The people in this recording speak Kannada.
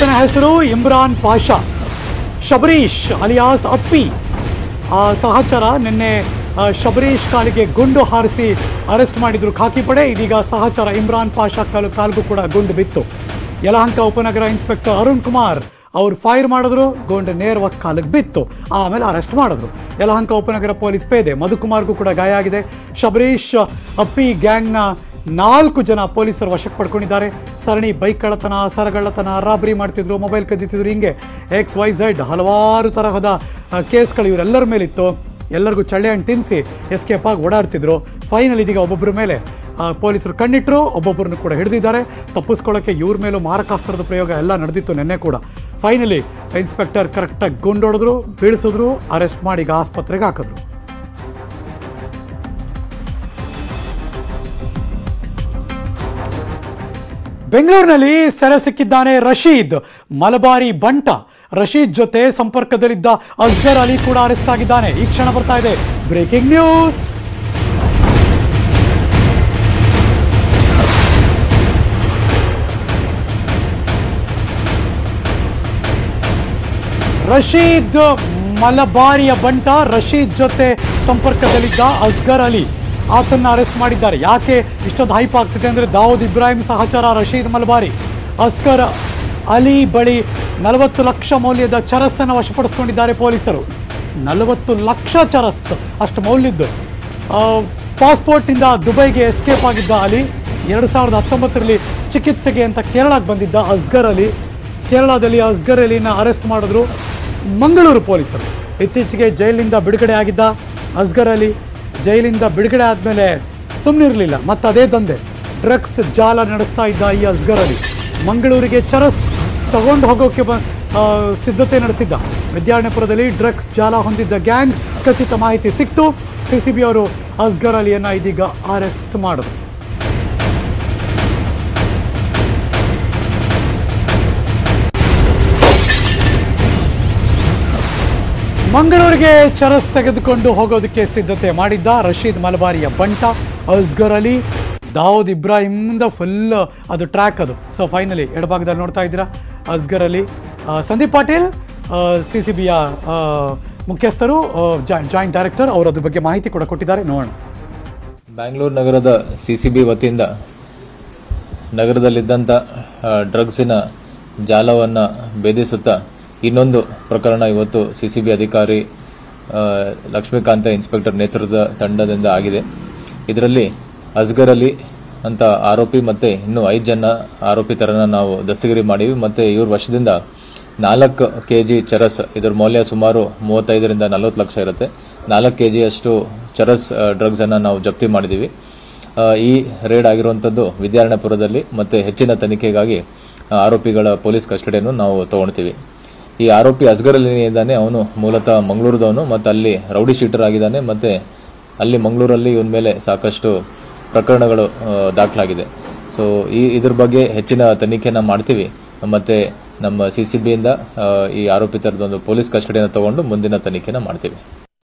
ಆತನ ಹೆಸರು ಇಮ್ರಾನ್ ಪಾಷಾ ಶಬರೀಶ್ ಅಲಿಯಾಸ್ ಅಪ್ಪಿ ಆ ಸಹಚರ ನಿನ್ನೆ ಆ, ಶಬರೀಶ್ ಕಾಲಿಗೆ ಗುಂಡು ಹಾರಿಸಿ ಅರೆಸ್ಟ್ ಮಾಡಿದ್ರು ಖಾಕಿ ಪಡೆ ಇದೀಗ ಸಹಚರ ಇಮ್ರಾನ್ ಪಾಷಾ ಕಾಲು ಕಾಲ್ಗೂ ಕೂಡ ಗುಂಡು ಬಿತ್ತು ಯಲಹಂಕ ಉಪನಗರ ಇನ್ಸ್ಪೆಕ್ಟರ್ ಅರುಣ್ ಕುಮಾರ್ ಅವ್ರು ಫೈರ್ ಮಾಡಿದ್ರು ಗುಂಡು ನೇರವಾಗಿ ಕಾಲಿಗೆ ಬಿತ್ತು ಆಮೇಲೆ ಅರೆಸ್ಟ್ ಮಾಡಿದ್ರು ಯಲಹಂಕ ಉಪನಗರ ಪೊಲೀಸ್ ಪೇದೆ ಮಧುಕುಮಾರ್ಗೂ ಕೂಡ ಗಾಯ ಆಗಿದೆ ಶಬರೀಶ್ ಅಪ್ಪಿ ಗ್ಯಾಂಗ್ನ ನಾಲ್ಕು ಜನ ಪೊಲೀಸರು ವಶಕ್ಕೆ ಪಡ್ಕೊಂಡಿದ್ದಾರೆ ಸರಣಿ ಬೈಕ್ ಕಳ್ಳತನ ಸರಗಳ್ಳತನ ರಾಬರಿ ಮಾಡ್ತಿದ್ರು ಮೊಬೈಲ್ ಕದ್ದಿತ್ತಿದ್ರು ಹಿಂಗೆ ಎಕ್ಸ್ ವೈ ಝೆಡ್ ಹಲವಾರು ತರಹದ ಆ, ಕೇಸ್ಗಳು ಇವರೆಲ್ಲರ ಮೇಲಿತ್ತು ಎಲ್ಲರಿಗೂ ಚಳ್ಳೆ ಹಣ್ಣು ತಿನ್ನಿಸಿ ಎಸ್ಕೇಪ್ ಆಗಿ ಓಡಾಡ್ತಿದ್ರು ಫೈನಲ್ ಇದೀಗ ಒಬ್ಬೊಬ್ಬರ ಮೇಲೆ ಆ, ಪೊಲೀಸರು ಕಣ್ಣಿಟ್ಟರು ಒಬ್ಬೊಬ್ಬರನ್ನು ಕೂಡ ಹಿಡಿದಿದ್ದಾರೆ ತಪ್ಪಿಸ್ಕೊಳ್ಳೋಕ್ಕೆ ಇವ್ರ ಮೇಲೂ ಮಾರಕಾಸ್ತ್ರದ ಪ್ರಯೋಗ ಎಲ್ಲ ನಡೆದಿತ್ತು ನಿನ್ನೆ ಕೂಡ ಫೈನಲಿ ಇನ್ಸ್ಪೆಕ್ಟರ್ ಕರೆಕ್ಟಾಗಿ ಗುಂಡೊಡೆದ್ರು ಬೀಳಿಸಿದ್ರು ಅರೆಸ್ಟ್ ಮಾಡಿ ಈಗ ಆಸ್ಪತ್ರೆಗೆ ಹಾಕಿದ್ರು ಬೆಂಗಳೂರಿನಲ್ಲಿ ಸೆರೆ ಸಿಕ್ಕಿದ್ದಾನೆ ರಶೀದ್ ಮಲಬಾರಿ ಬಂಟ ರಶೀದ್ ಜೊತೆ ಸಂಪರ್ಕದಲ್ಲಿದ್ದ ಅಸ್ಗರ್ ಅಲಿ ಕೂಡ ಅರೆಸ್ಟ್ ಆಗಿದ್ದಾನೆ ಈ ಕ್ಷಣ ಬರ್ತಾ ಇದೆ ಬ್ರೇಕಿಂಗ್ ನ್ಯೂಸ್ ರಶೀದ್ ಮಲಬಾರಿಯ ಬಂಟ ರಶೀದ್ ಜೊತೆ ಸಂಪರ್ಕದಲ್ಲಿದ್ದ ಅಸ್ಗರ್ ಅಲಿ ಆತನ್ನ ಅರೆಸ್ಟ್ ಮಾಡಿದ್ದಾರೆ ಯಾಕೆ ಇಷ್ಟೊಂದು ಹೈಪ್ ಆಗ್ತಿದೆ ಅಂದರೆ ದಾವೂದ್ ಇಬ್ರಾಹಿಂ ಸಹಚರ ರಶೀದ್ ಮಲಬಾರಿ ಅಸ್ಗರ್ ಅಲಿ ಬಳಿ ನಲವತ್ತು ಲಕ್ಷ ಮೌಲ್ಯದ ಚರಸ್ಸನ್ನು ವಶಪಡಿಸಿಕೊಂಡಿದ್ದಾರೆ ಪೊಲೀಸರು ನಲವತ್ತು ಲಕ್ಷ ಚರಸ್ ಅಷ್ಟು ಮೌಲ್ಯದ್ದು ಆ, ಪಾಸ್ಪೋರ್ಟ್ನಿಂದ ದುಬೈಗೆ ಎಸ್ಕೇಪ್ ಆಗಿದ್ದ ಅಲಿ ಎರಡು ಸಾವಿರದ ಹತ್ತೊಂಬತ್ತರಲ್ಲಿ ಚಿಕಿತ್ಸೆಗೆ ಅಂತ ಕೇರಳಕ್ಕೆ ಬಂದಿದ್ದ ಅಸ್ಗರ್ ಅಲಿ ಕೇರಳದಲ್ಲಿ ಅಸ್ಗರ್ ಅಲಿನ ಅರೆಸ್ಟ್ ಮಾಡಿದ್ರು ಮಂಗಳೂರು ಪೊಲೀಸರು ಇತ್ತೀಚೆಗೆ ಜೈಲಿನಿಂದ ಬಿಡುಗಡೆ ಆಗಿದ್ದ ಅಸ್ಗರ್ ಅಲಿ ಜೈಲಿಂದ ಬಿಡುಗಡೆ ಆದಮೇಲೆ ಸುಮ್ಮನಿರಲಿಲ್ಲ ಮತ್ತು ಅದೇ ದಂಧೆ ಡ್ರಗ್ಸ್ ಜಾಲ ನಡೆಸ್ತಾ ಇದ್ದ ಈ ಅಸ್ಗರ್ ಅಲಿ ಮಂಗಳೂರಿಗೆ ಚರಸ್ ತಗೊಂಡು ಹೋಗೋಕೆ ಬ ಆ, ಸಿದ್ಧತೆ ನಡೆಸಿದ್ದ ವಿದ್ಯಾರಣ್ಯಪುರದಲ್ಲಿ ಡ್ರಗ್ಸ್ ಜಾಲ ಹೊಂದಿದ್ದ ಗ್ಯಾಂಗ್ ಖಚಿತ ಮಾಹಿತಿ ಸಿಕ್ತು ಸಿ ಸಿ ಬಿ ಅವರು ಅಸ್ಗರ್ ಅಲಿಯನ್ನ ಇದೀಗ ಅರೆಸ್ಟ್ ಮಾಡಿದ್ರು ಮಂಗಳೂರಿಗೆ ಚರಸ್ ತೆಗೆದುಕೊಂಡು ಹೋಗೋದಕ್ಕೆ ಸಿದ್ಧತೆ ಮಾಡಿದ್ದ ರಶೀದ್ ಮಲಬಾರಿಯ ಬಂಟ ಅಸ್ಗರ್ ಅಲಿ ದಾವೂದ್ ಇಬ್ರಾಹಿಂದ ಫುಲ್ ಅದು ಟ್ರ್ಯಾಕ್ ಅದು ಸೊ ಫೈನಲಿ ಎಡಭಾಗದಲ್ಲಿ ನೋಡ್ತಾ ಇದ್ದೀರಾ ಅಸ್ಗರ್ ಅಲಿ ಆ, ಸಂದೀಪ್ ಪಾಟೀಲ್ ಸಿ ಸಿ ಬಿಯ ಮುಖ್ಯಸ್ಥರು ಜಾಯಿಂಟ್ ಡೈರೆಕ್ಟರ್ ಅವರು ಅದ್ರ ಬಗ್ಗೆ ಮಾಹಿತಿ ಕೂಡ ಕೊಟ್ಟಿದ್ದಾರೆ ನೋಡೋಣ ಬ್ಯಾಂಗ್ಳೂರು ನಗರದ ಸಿ ಸಿ ಬಿ ವತಿಯಿಂದ ನಗರದಲ್ಲಿದ್ದಂಥ ಆ, ಡ್ರಗ್ಸಿನ ಜಾಲವನ್ನು ಭೇದಿಸುತ್ತಾ ಇನ್ನೊಂದು ಪ್ರಕರಣ ಇವತ್ತು ಸಿ ಸಿ ಬಿ ಅಧಿಕಾರಿ ಆ, ಲಕ್ಷ್ಮೀಕಾಂತ ಇನ್ಸ್ಪೆಕ್ಟರ್ ನೇತೃತ್ವದ ತಂಡದಿಂದ ಆಗಿದೆ ಇದರಲ್ಲಿ ಅಸ್ಗರ್ ಅಲಿ ಅಂತ ಆರೋಪಿ ಮತ್ತು ಇನ್ನೂ ಐದು ಜನ ಆರೋಪಿತರನ್ನ ನಾವು ದಸ್ತಗಿರಿ ಮಾಡೀವಿ ಮತ್ತು ಇವ್ರ ವಶದಿಂದ ನಾಲ್ಕು ಕೆ ಜಿ ಚರಸ್ ಇದರ ಮೌಲ್ಯ ಸುಮಾರು ಮೂವತ್ತೈದರಿಂದ ನಲವತ್ತು ಲಕ್ಷ ಇರುತ್ತೆ ನಾಲ್ಕು ಕೆ ಜಿಯಷ್ಟು ಚರಸ್ ಡ್ರಗ್ಸನ್ನು ನಾವು ಜಪ್ತಿ ಮಾಡಿದ್ದೀವಿ ಆ, ಈ ರೇಡ್ ಆಗಿರುವಂಥದ್ದು ವಿದ್ಯಾರಣ್ಯಪುರದಲ್ಲಿ ಮತ್ತು ಹೆಚ್ಚಿನ ತನಿಖೆಗಾಗಿ ಆ, ಆರೋಪಿಗಳ ಪೊಲೀಸ್ ಕಸ್ಟಡಿಯನ್ನು ನಾವು ತಗೊಳ್ತೀವಿ ಈ ಆರೋಪಿ ಅಸ್ಗರ್ ಅಲಿ ಇದ್ದಾನೆ ಅವನು ಮೂಲತಃ ಮಂಗಳೂರದವನು ಮತ್ತು ಅಲ್ಲಿ ರೌಡಿ ಶೀಟರ್ ಆಗಿದ್ದಾನೆ ಮತ್ತು ಅಲ್ಲಿ ಮಂಗಳೂರಲ್ಲಿ ಇವನ ಮೇಲೆ ಸಾಕಷ್ಟು ಪ್ರಕರಣಗಳು ಆ, ದಾಖಲಾಗಿದೆ ಸೊ ಈ ಇದ್ರ ಬಗ್ಗೆ ಹೆಚ್ಚಿನ ತನಿಖೆನ ಮಾಡ್ತೀವಿ ಮತ್ತು ನಮ್ಮ ಸಿ ಸಿ ಬಿಯಿಂದ ಈ ಆರೋಪಿತರದೊಂದು ಪೊಲೀಸ್ ಕಸ್ಟಡಿಯನ್ನು ತಗೊಂಡು ಮುಂದಿನ ತನಿಖೆನ ಮಾಡ್ತೀವಿ